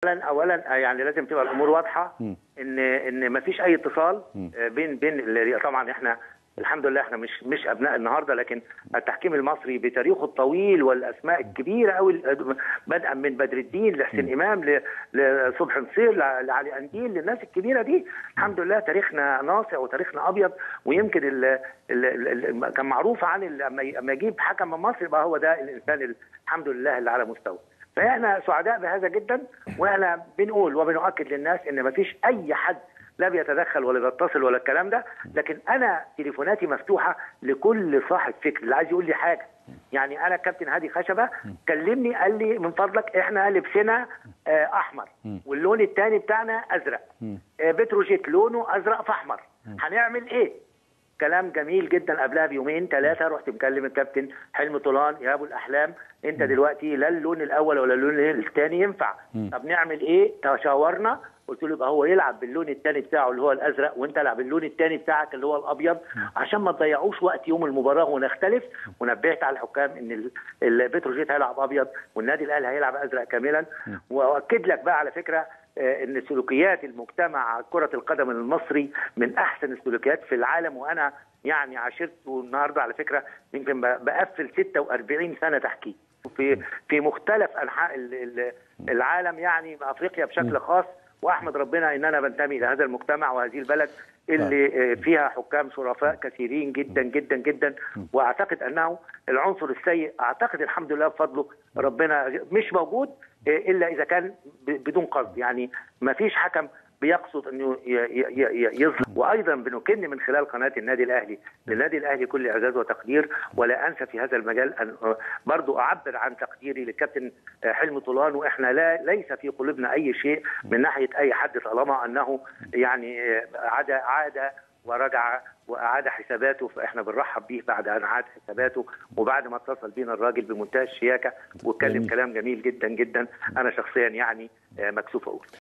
اولا اولا يعني لازم تبقى الامور واضحه مم. ان ان ما فيش اي اتصال مم. آه، بين بين ال- طبعا احنا الحمد لله احنا مش مش ابناء النهارده لكن التحكيم المصري بتاريخه الطويل والاسماء الكبيره قوي بدءا من بدر الدين لحسين امام ل- لصبحي نصير ل- لعلي قنديل للناس الكبيره دي الحمد لله تاريخنا ناصع وتاريخنا ابيض ويمكن ال ال ال ال كان معروف عن ال- لما ي- لما يجيب حكم من مصر يبقى هو ده الانسان ال- الحمد لله اللي على مستوى فاحنا سعداء بهذا جدا واحنا بنقول وبنؤكد للناس ان ما فيش اي حد لا بيتدخل ولا بيتصل ولا الكلام ده لكن انا تليفوناتي مفتوحه لكل صاحب فكر اللي عايز يقول لي حاجه يعني انا كابتن هادي خشبه كلمني قال لي من فضلك احنا لبسنا آه، احمر واللون الثاني بتاعنا ازرق آه، بتروجيت لونه ازرق في احمر هنعمل ايه كلام جميل جدا قبلها بيومين ثلاثه رحت مكلم الكابتن حلمي طولان يا ابو الاحلام انت دلوقتي لا اللون الاول ولا اللون الثاني ينفع طب نعمل ايه تشاورنا قلت له يبقى هو يلعب باللون الثاني بتاعه اللي هو الازرق وانت العب باللون الثاني بتاعك اللي هو الابيض عشان ما تضيعوش وقت يوم المباراه ونختلف ونبهت على الحكام ان ال- البتروجيت هيلعب ابيض والنادي الاهلي هيلعب ازرق كاملا واؤكد لك بقى على فكره آه، ان سلوكيات المجتمع كره القدم المصري من احسن السلوكيات في العالم وانا يعني عاشرت النهارده على فكره يمكن ب- بقفل 46 سنه تحكيم في في مختلف انحاء ال- ال- العالم يعني افريقيا بشكل خاص واحمد ربنا ان انا بنتمي الى هذا المجتمع وهذه البلد اللي آه، فيها حكام شرفاء كثيرين جدا جدا جدا واعتقد انه العنصر السيء اعتقد الحمد لله بفضله ربنا مش موجود آه، الا اذا كان ب- بدون قصد يعني ما فيش حكم بيقصد انه ي- ي- ي- يظلم وايضا بنكن من خلال قناه النادي الاهلي للنادي الاهلي كل اعزاز وتقدير ولا انسى في هذا المجال ان آه، برضو اعبر عن تقديري للكابتن آه، حلمي طولان واحنا لا ليس في قلوبنا اي شيء من ناحيه اي حد طالما انه يعني آه، عاد عاد ورجع واعاد حساباته فاحنا بنرحب بيه بعد ان عاد حساباته وبعد ما اتصل بينا الراجل بمنتهى الشياكه واتكلم جميل. كلام جميل جدا جدا انا شخصيا يعني آه، مكسوف اقول